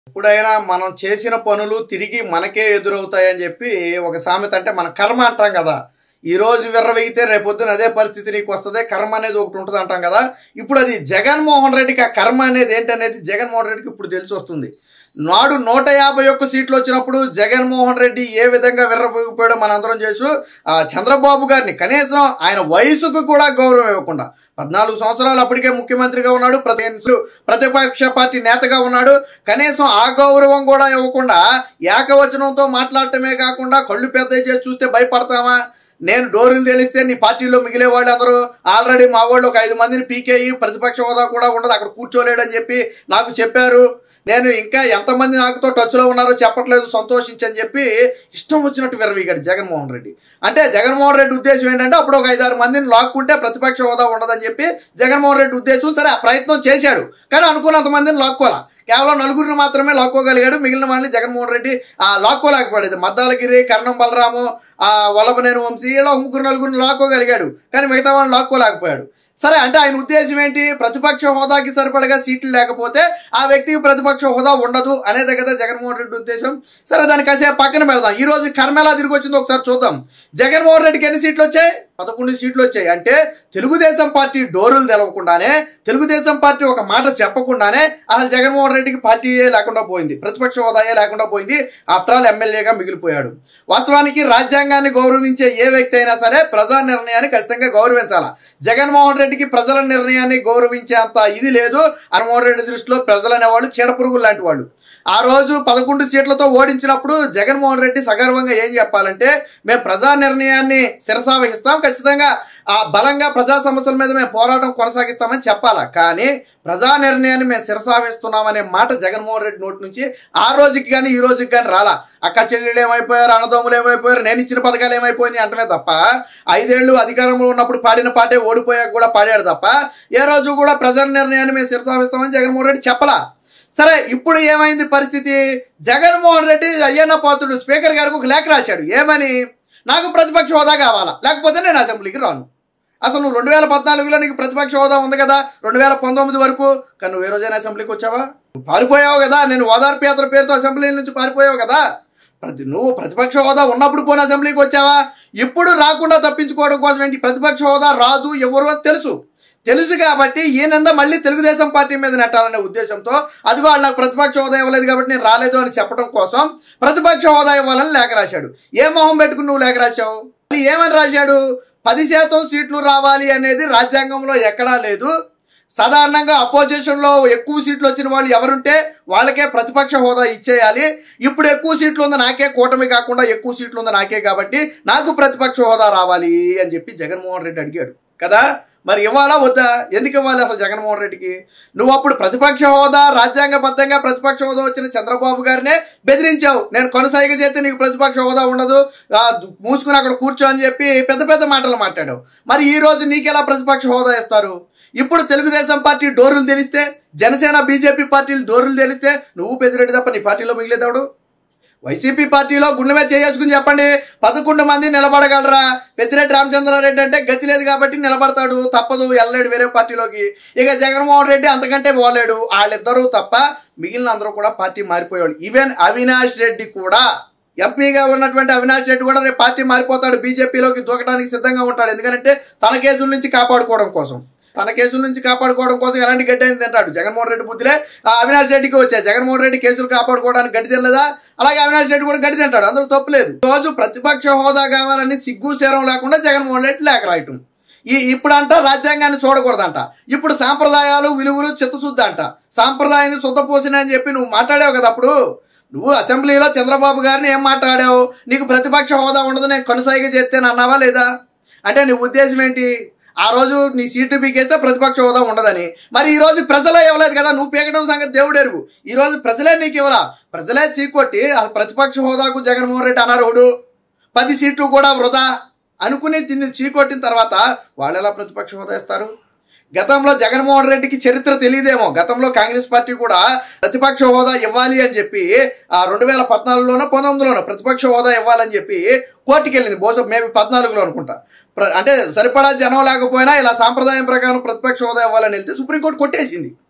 ఎప్పుడైనా మనం చేసిన పనులు తిరిగి మనకే ఎదురవుతాయని చెప్పి ఒక సామెత అంటే మన కర్మ అంటాం కదా ఈ రోజు విర్రవేగితే రేపొద్దున అదే పరిస్థితి నీకు వస్తుంది కర్మ అనేది ఒకటి ఉంటుంది అంటాం కదా ఇప్పుడు అది జగన్మోహన్ రెడ్డికి ఆ కర్మ అనేది ఏంటనేది జగన్మోహన్ రెడ్డికి ఇప్పుడు తెలిసి వస్తుంది నాడు నూట యాభై ఒక్క సీట్లు వచ్చినప్పుడు జగన్మోహన్ రెడ్డి ఏ విధంగా విర్రపోయిపోయాడో మనందరం చేసు ఆ చంద్రబాబు గారిని కనీసం ఆయన వయసుకు కూడా గౌరవం ఇవ్వకుండా పద్నాలుగు సంవత్సరాలు అప్పటికే ముఖ్యమంత్రిగా ఉన్నాడు ప్రతి ప్రతిపక్ష పార్టీ నేతగా ఉన్నాడు కనీసం ఆ గౌరవం కూడా ఇవ్వకుండా ఏకవచనంతో మాట్లాడటమే కాకుండా కళ్ళు పెద్ద చేసి చూస్తే భయపడతామా నేను డోరులు తెలిస్తే నీ పార్టీలో మిగిలే వాళ్ళు అందరూ ఆల్రెడీ మా వాళ్ళు ఒక ఐదు మందిని పీకేయి ప్రతిపక్ష హోదా కూడా ఉండదు అక్కడ కూర్చోలేడని చెప్పి నాకు చెప్పారు నేను ఇంకా ఎంతమంది నాకుతో టచ్లో ఉన్నారో చెప్పట్లేదు సంతోషించని చెప్పి ఇష్టం వచ్చినట్టు విరవీగాడు జగన్మోహన్ రెడ్డి అంటే జగన్మోహన్ రెడ్డి ఉద్దేశం ఏంటంటే అప్పుడు ఒక ఐదారు మందిని లాక్కుంటే ప్రతిపక్ష హోదా ఉండదని చెప్పి జగన్మోహన్ రెడ్డి ఉద్దేశం సరే ఆ ప్రయత్నం చేశాడు కానీ అనుకున్నంత మందిని లాక్కోవాలా కేవలం నలుగురిని మాత్రమే లాక్కోగలిగాడు మిగిలిన వాళ్ళని జగన్మోహన్ రెడ్డి ఆ లాక్కోలేకపోయాడు మద్దాలగిరి కర్ణం బలరాము ఆ వల్లభనేని వంశీ ఇలా ముగ్గురు నలుగురిని లాక్కోగలిగాడు కానీ మిగతా వాళ్ళని లాక్కోలేకపోయాడు సరే అంటే ఆయన ఉద్దేశం ఏంటి ప్రతిపక్ష హోదాకి సరిపడగా సీట్లు లేకపోతే ఆ వ్యక్తికి ప్రతిపక్ష హోదా ఉండదు అనేది కదా జగన్మోహన్ రెడ్డి ఉద్దేశం సరే దాన్ని కాసేపు పక్కన పెడదాం ఈ రోజు కర్మ ఎలా తిరిగి వచ్చిందో ఒకసారి చూద్దాం జగన్మోహన్ రెడ్డికి ఎన్ని సీట్లు వచ్చాయి పదకొండు సీట్లు వచ్చాయి అంటే తెలుగుదేశం పార్టీ డోరులు తెలవకుండానే తెలుగుదేశం పార్టీ ఒక మాట చెప్పకుండానే అసలు జగన్మోహన్ రెడ్డికి పార్టీయే లేకుండా పోయింది ప్రతిపక్ష హోదాయే లేకుండా పోయింది ఆఫ్టర్ ఆల్ ఎమ్మెల్యేగా మిగిలిపోయాడు వాస్తవానికి రాజ్యాంగాన్ని గౌరవించే ఏ వ్యక్తి అయినా సరే ప్రజా నిర్ణయాన్ని ఖచ్చితంగా గౌరవించాలా జగన్మోహన్ రెడ్డికి ప్రజల నిర్ణయాన్ని గౌరవించేంత ఇది లేదు జగన్మోహన్ రెడ్డి దృష్టిలో ప్రజలు అనేవాళ్ళు చీడపురుగులు లాంటి వాళ్ళు ఆ రోజు పదకొండు సీట్లతో ఓడించినప్పుడు జగన్మోహన్ రెడ్డి సగర్వంగా ఏం చెప్పాలంటే మేము ప్రజా నిర్ణయాన్ని శిరసావహిస్తాం ఖచ్చితంగా ఆ బలంగా ప్రజా సమస్యల మీద మేము పోరాటం కొనసాగిస్తామని చెప్పాలా కానీ ప్రజా నిర్ణయాన్ని మేము శిరసావహిస్తున్నామనే మాట జగన్మోహన్ రెడ్డి నోటి నుంచి ఆ రోజుకి కానీ ఈ రోజుకి కానీ రాలా అక్క చెల్లెళ్ళు ఏమైపోయారు అన్నదమ్ములు ఏమైపోయారు నేను ఇచ్చిన పథకాలు ఏమైపోయినాయి అంటమే తప్ప ఐదేళ్లు అధికారంలో ఉన్నప్పుడు పాడిన పాటే ఓడిపోయాక కూడా పాడాడు తప్ప ఏ రోజు కూడా ప్రజా నిర్ణయాన్ని మేము శిరసావహిస్తామని జగన్మోహన్ రెడ్డి చెప్పలా సరే ఇప్పుడు ఏమైంది పరిస్థితి జగన్మోహన్ రెడ్డి అయ్యన్న పాత్రుడు స్పీకర్ గారికి ఒక లేఖ రాశాడు ఏమని నాకు ప్రతిపక్ష హోదా కావాలా లేకపోతే నేను అసెంబ్లీకి రాను అసలు నువ్వు రెండు వేల పద్నాలుగులో నీకు ప్రతిపక్ష హోదా ఉంది కదా రెండు వేల పంతొమ్మిది వరకు కానీ నువ్వు ఏ రోజైనా అసెంబ్లీకి వచ్చావా నువ్వు పారిపోయావు కదా నేను ఓదార్పు యాత్ర పేరుతో అసెంబ్లీ నుంచి పారిపోయావు కదా ప్రతి నువ్వు ప్రతిపక్ష హోదా ఉన్నప్పుడు పోనీ అసెంబ్లీకి వచ్చావా ఇప్పుడు రాకుండా తప్పించుకోవడం కోసం ఏంటి ప్రతిపక్ష హోదా రాదు ఎవరు అని తెలుసు తెలుసు కాబట్టి ఈయనంద మళ్ళీ తెలుగుదేశం పార్టీ మీద నెట్టాలనే ఉద్దేశంతో అదిగో వాళ్ళు నాకు ప్రతిపక్ష హోదా ఇవ్వలేదు కాబట్టి నేను రాలేదు అని చెప్పడం కోసం ప్రతిపక్ష హోదా ఇవ్వాలని లేఖ రాశాడు ఏ మొహం పెట్టుకుని నువ్వు లేఖ రాశావు మళ్ళీ ఏమని రాశాడు పది శాతం సీట్లు రావాలి అనేది రాజ్యాంగంలో ఎక్కడా లేదు సాధారణంగా అపోజిషన్లో ఎక్కువ సీట్లు వచ్చిన వాళ్ళు ఎవరుంటే వాళ్ళకే ప్రతిపక్ష హోదా ఇచ్చేయాలి ఇప్పుడు ఎక్కువ సీట్లు ఉంది నాకే కూటమి కాకుండా ఎక్కువ సీట్లు ఉంది నాకే కాబట్టి నాకు ప్రతిపక్ష హోదా రావాలి అని చెప్పి జగన్మోహన్ రెడ్డి అడిగాడు కదా మరి ఇవ్వాలా వద్దా ఎందుకు ఇవ్వాలి అసలు జగన్మోహన్ రెడ్డికి నువ్వు అప్పుడు ప్రతిపక్ష హోదా రాజ్యాంగబద్ధంగా ప్రతిపక్ష హోదా వచ్చిన చంద్రబాబు గారినే బెదిరించావు నేను కొనసాగ చేస్తే నీకు ప్రతిపక్ష హోదా ఉండదు ఆ, మూసుకుని అక్కడ కూర్చో అని చెప్పి పెద్ద పెద్ద మాటలు మాట్లాడావు మరి ఈ రోజు నీకెలా ప్రతిపక్ష హోదా ఇస్తారు ఇప్పుడు తెలుగుదేశం పార్టీ డోరులు తెలిస్తే జనసేన బీజేపీ పార్టీలు డోరులు తెలిస్తే నువ్వు పెద్దిరెడ్డి తప్ప నీ పార్టీలో మిగిలేదాడు వైసీపీ పార్టీలో గుండె మీద చేసుకుని చెప్పండి పదకొండు మంది నిలబడగలరా పెద్దిరెడ్డి రామచంద్రారెడ్డి అంటే గతి లేదు కాబట్టి నిలబడతాడు తప్పదు వెళ్ళలేడు వేరే పార్టీలోకి ఇక జగన్మోహన్ రెడ్డి అంతకంటే పోలేడు వాళ్ళిద్దరూ తప్ప మిగిలిన అందరూ కూడా పార్టీ మారిపోయేవాళ్ళు ఈవెన్ అవినాష్ రెడ్డి కూడా ఎంపీగా ఉన్నటువంటి అవినాష్ రెడ్డి కూడా రేపు పార్టీ మారిపోతాడు బీజేపీలోకి దూకడానికి సిద్ధంగా ఉంటాడు ఎందుకంటే తన కేసుల నుంచి కాపాడుకోవడం కోసం తన కేసుల నుంచి కాపాడుకోవడం కోసం ఎలాంటి గడ్డి అయినా తింటాడు జగన్మోహన్ రెడ్డి బుద్ధిలే ఆ అవినాష్ రెడ్డికి వచ్చాయి జగన్మోహన్ రెడ్డి కేసులు కాపాడుకోవడానికి గడ్డి తినలేదా అలాగే అవినాష్ రెడ్డి కూడా గడ్డి తింటాడు అందులో తప్పులేదు ఈ రోజు ప్రతిపక్ష హోదా కావాలని సిగ్గు శరం లేకుండా జగన్మోహన్ రెడ్డి లేఖ రాయటం ఈ ఇప్పుడు అంట రాజ్యాంగాన్ని చూడకూడదంట ఇప్పుడు సాంప్రదాయాలు విలువలు చిత్తశుద్ధి అంట సాంప్రదాయాన్ని శుద్ధపోసిన అని చెప్పి నువ్వు మాట్లాడావు కదా అప్పుడు నువ్వు అసెంబ్లీలో చంద్రబాబు గారిని ఏం మాట్లాడావు నీకు ప్రతిపక్ష హోదా ఉండదు నేను కొనసాగి చేస్తేనే అన్నావా లేదా అంటే నీ ఉద్దేశం ఏంటి ఆ రోజు నీ సీటు పీకేస్తే ప్రతిపక్ష హోదా ఉండదని మరి ఈ రోజు ప్రజలే ఇవ్వలేదు కదా నువ్వు పీకడం సంగతి దేవుడు ఎరుగు ఈ రోజు ప్రజలే నీకు ఇవ్వరా ప్రజలే చీకొట్టి ఆ ప్రతిపక్ష హోదాకు జగన్మోహన్ రెడ్డి అనర్హుడు పది సీట్లు కూడా వృధా అనుకుని దీన్ని చీకొట్టిన తర్వాత వాళ్ళు ఎలా ప్రతిపక్ష హోదా ఇస్తారు గతంలో జగన్మోహన్ రెడ్డికి చరిత్ర తెలియదేమో గతంలో కాంగ్రెస్ పార్టీ కూడా ప్రతిపక్ష హోదా ఇవ్వాలి అని చెప్పి ఆ రెండు వేల పద్నాలుగులోనో పంతొమ్మిదిలోనో ప్రతిపక్ష హోదా ఇవ్వాలని చెప్పి కోర్టుకి వెళ్ళింది బహుశా మేబీ పద్నాలుగులో అనుకుంటా ప్ర- అంటే సరిపడా జనం లేకపోయినా ఇలా సాంప్రదాయం ప్రకారం ప్రతిపక్ష హోదా ఇవ్వాలని వెళ్తే సుప్రీంకోర్టు కొట్టేసింది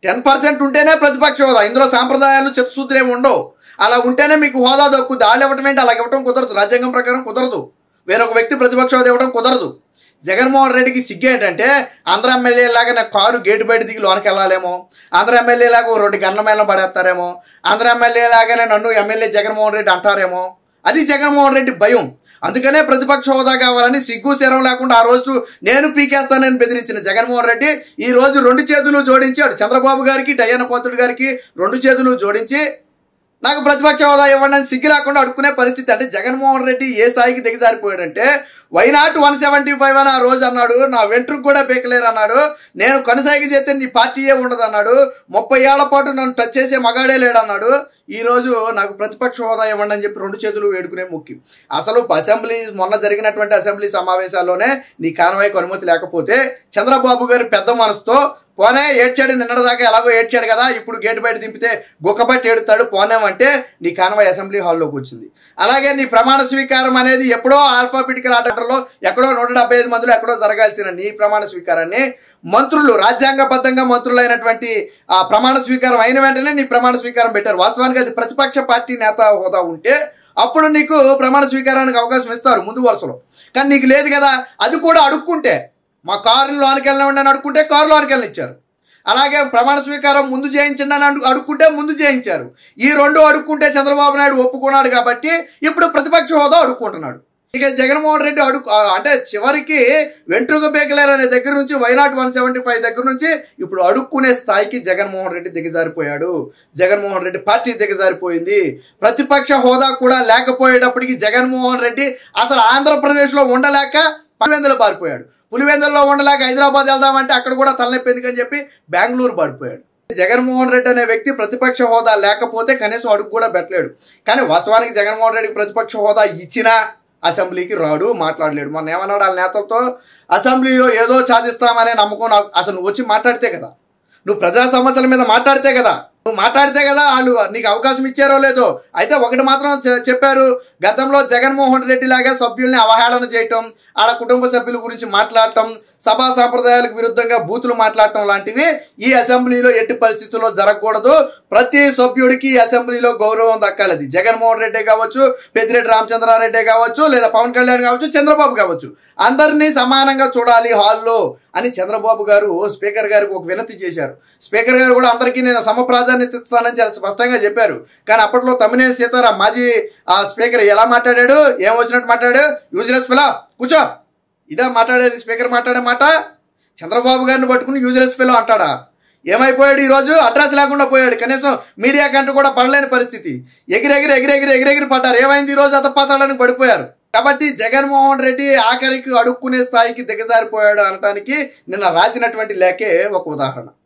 టెన్ పర్సెంట్ ఉంటేనే ప్రతిపక్ష హోదా ఇందులో సాంప్రదాయాలు చిత్తశుద్ధులు ఏమి ఉండవు అలా ఉంటేనే మీకు హోదా దక్కుద్ది వాళ్ళు ఇవ్వటం ఏంటి అలా ఇవ్వటం కుదరదు రాజ్యాంగం ప్రకారం కుదరదు వేరొక వ్యక్తి ప్రతిపక్ష హోదా ఇవ్వడం కుదరదు జగన్మోహన్ రెడ్డికి సిగ్గు ఏంటంటే ఆంధ్ర ఎమ్మెల్యే లాగా నా కారు గేటు బయట దిగి లోనికి వెళ్ళాలేమో ఆంధ్ర ఎమ్మెల్యే లాగా ఓ రెండు గన్న మేళం పడేస్తారేమో ఆంధ్ర ఎమ్మెల్యే లాగానే నన్ను ఎమ్మెల్యే జగన్మోహన్ రెడ్డి అంటారేమో అది జగన్మోహన్ రెడ్డి భయం అందుకనే ప్రతిపక్ష హోదా కావాలని సిగ్గు శరం లేకుండా ఆ రోజు నేను పీకేస్తానని బెదిరించిన జగన్మోహన్ రెడ్డి ఈ రోజు రెండు చేతులు జోడించాడు చంద్రబాబు గారికి డయ్యన పోతుడు గారికి రెండు చేతులు జోడించి నాకు ప్రతిపక్ష హోదా ఇవ్వండి అని సిగ్గు లేకుండా అడుక్కునే పరిస్థితి అంటే జగన్మోహన్ రెడ్డి ఏ స్థాయికి దిగజారిపోయాడంటే వైనాట్ వన్ సెవెంటీ ఫైవ్ అని ఆ రోజు అన్నాడు నా వెంట్రుకు కూడా పీకలేరు అన్నాడు నేను కొనసాగి చేస్తే నీ పార్టీయే ఉండదు అన్నాడు ముప్పై ఏళ్ల పాటు నన్ను టచ్ చేసే మగాడే లేడన్నాడు ఈ రోజు నాకు ప్రతిపక్ష హోదా ఇవ్వండి అని చెప్పి రెండు చేతులు వేడుకునే ముఖ్యం అసలు అసెంబ్లీ మొన్న జరిగినటువంటి అసెంబ్లీ సమావేశాల్లోనే నీ కాన్వాయ్కి అనుమతి లేకపోతే చంద్రబాబు గారి పెద్ద మనసుతో పోనే ఏడ్చాడు నిన్నటిదాకా ఎలాగో ఏడ్చాడు కదా ఇప్పుడు గేట్ బయట దింపితే గుక్కబట్టి ఏడుతాడు పోనేమంటే నీ కాన్వాయ్ అసెంబ్లీ హాల్లోకి వచ్చింది అలాగే నీ ప్రమాణ స్వీకారం అనేది ఎప్పుడో ఆల్ఫాబెటికల్ ఆర్డర్లో ఎక్కడో నూట డెబ్బై ఐదు మందిలో ఎక్కడో జరగాల్సిన నీ ప్రమాణ స్వీకారాన్ని మంత్రులు రాజ్యాంగబద్ధంగా మంత్రులైనటువంటి ఆ ప్రమాణ స్వీకారం అయిన వెంటనే నీ ప్రమాణ స్వీకారం పెట్టారు వాస్తవానికి అది ప్రతిపక్ష పార్టీ నేత హోదా ఉంటే అప్పుడు నీకు ప్రమాణ స్వీకారానికి అవకాశం ఇస్తారు ముందు వరుసలో కానీ నీకు లేదు కదా అది కూడా అడుక్కుంటే మా కారులో లోనికి వెళ్ళిన అని అడుక్కుంటే కారు లోనికి వెళ్ళనిచ్చారు అలాగే ప్రమాణ స్వీకారం ముందు చేయించండి అని అడు- అడుక్కుంటే ముందు చేయించారు ఈ రెండు అడుక్కుంటే చంద్రబాబు నాయుడు ఒప్పుకున్నాడు కాబట్టి ఇప్పుడు ప్రతిపక్ష హోదా అడుక్కుంటున్నాడు ఇక జగన్మోహన్ రెడ్డి అడుగు ఆ, అంటే చివరికి వెంట్రుక బేకలేరు అనే దగ్గర నుంచి వైనాట్ వన్ సెవెంటీ ఫైవ్ దగ్గర నుంచి ఇప్పుడు అడుక్కునే స్థాయికి జగన్మోహన్ రెడ్డి దిగజారిపోయాడు జగన్మోహన్ రెడ్డి పార్టీ దిగజారిపోయింది ప్రతిపక్ష హోదా కూడా లేకపోయేటప్పటికి జగన్మోహన్ రెడ్డి అసలు ఆంధ్రప్రదేశ్లో ఉండలేక పులివెందులు పారిపోయాడు పులివెందుల్లో ఉండలేక హైదరాబాద్ వెళ్దామంటే అక్కడ కూడా తలనొప్పి ఎందుకని చెప్పి బెంగళూరు పారిపోయాడు జగన్మోహన్ రెడ్డి అనే వ్యక్తి ప్రతిపక్ష హోదా లేకపోతే కనీసం అడుగు కూడా పెట్టలేడు కానీ వాస్తవానికి జగన్మోహన్ రెడ్డికి ప్రతిపక్ష హోదా ఇచ్చినా అసెంబ్లీకి రాడు మాట్లాడలేడు మొన్న ఏమన్నాడు వాళ్ళ నేతలతో అసెంబ్లీలో ఏదో సాధిస్తామనే నమ్మకం నాకు అసలు నువ్వు వచ్చి మాట్లాడితే కదా నువ్వు ప్రజా సమస్యల మీద మాట్లాడితే కదా నువ్వు మాట్లాడితే కదా వాళ్ళు నీకు అవకాశం ఇచ్చారో లేదో అయితే ఒకటి మాత్రం చె- చెప్పారు గతంలో జగన్మోహన్ రెడ్డి లాగా సభ్యుల్ని అవహేళన చేయటం వాళ్ళ కుటుంబ సభ్యుల గురించి మాట్లాడటం సభా సాంప్రదాయాలకు విరుద్ధంగా బూతులు మాట్లాడటం లాంటివి ఈ అసెంబ్లీలో ఎట్టి పరిస్థితుల్లో జరగకూడదు ప్రతి సభ్యుడికి ఈ అసెంబ్లీలో గౌరవం దక్కాలి అది జగన్మోహన్ రెడ్డి కావచ్చు పెద్దిరెడ్డి రామచంద్రారెడ్డి కావచ్చు లేదా పవన్ కళ్యాణ్ కావచ్చు చంద్రబాబు కావచ్చు అందరినీ సమానంగా చూడాలి హాల్లో అని చంద్రబాబు గారు స్పీకర్ గారికి ఒక వినతి చేశారు స్పీకర్ గారు కూడా అందరికీ నేను సమ ప్రాధాన్యత ఇస్తానని చాలా స్పష్టంగా చెప్పారు కానీ అప్పట్లో తమ్మినేని సీతారాం మాజీ ఆ స్పీకర్ ఎలా మాట్లాడాడు ఏం వచ్చినట్టు మాట్లాడాడు యూజ్లెస్ ఫిలా కూర్చో ఇదే మాట్లాడేది స్పీకర్ మాట్లాడే మాట చంద్రబాబు గారిని పట్టుకుని యూజ్లెస్ ఫిలో అంటాడా ఏమైపోయాడు ఈరోజు అడ్రస్ లేకుండా పోయాడు కనీసం మీడియా కంటూ కూడా పడలేని పరిస్థితి ఎగిరెగిరి ఎగిరెగిరి ఎగిరెగిరి పడ్డారు ఏమైంది ఈ రోజు అతపాతాడని పడిపోయారు కాబట్టి జగన్మోహన్ రెడ్డి ఆఖరికి అడుక్కునే స్థాయికి దిగజారిపోయాడు అనటానికి నిన్న రాసినటువంటి లేఖే ఒక ఉదాహరణ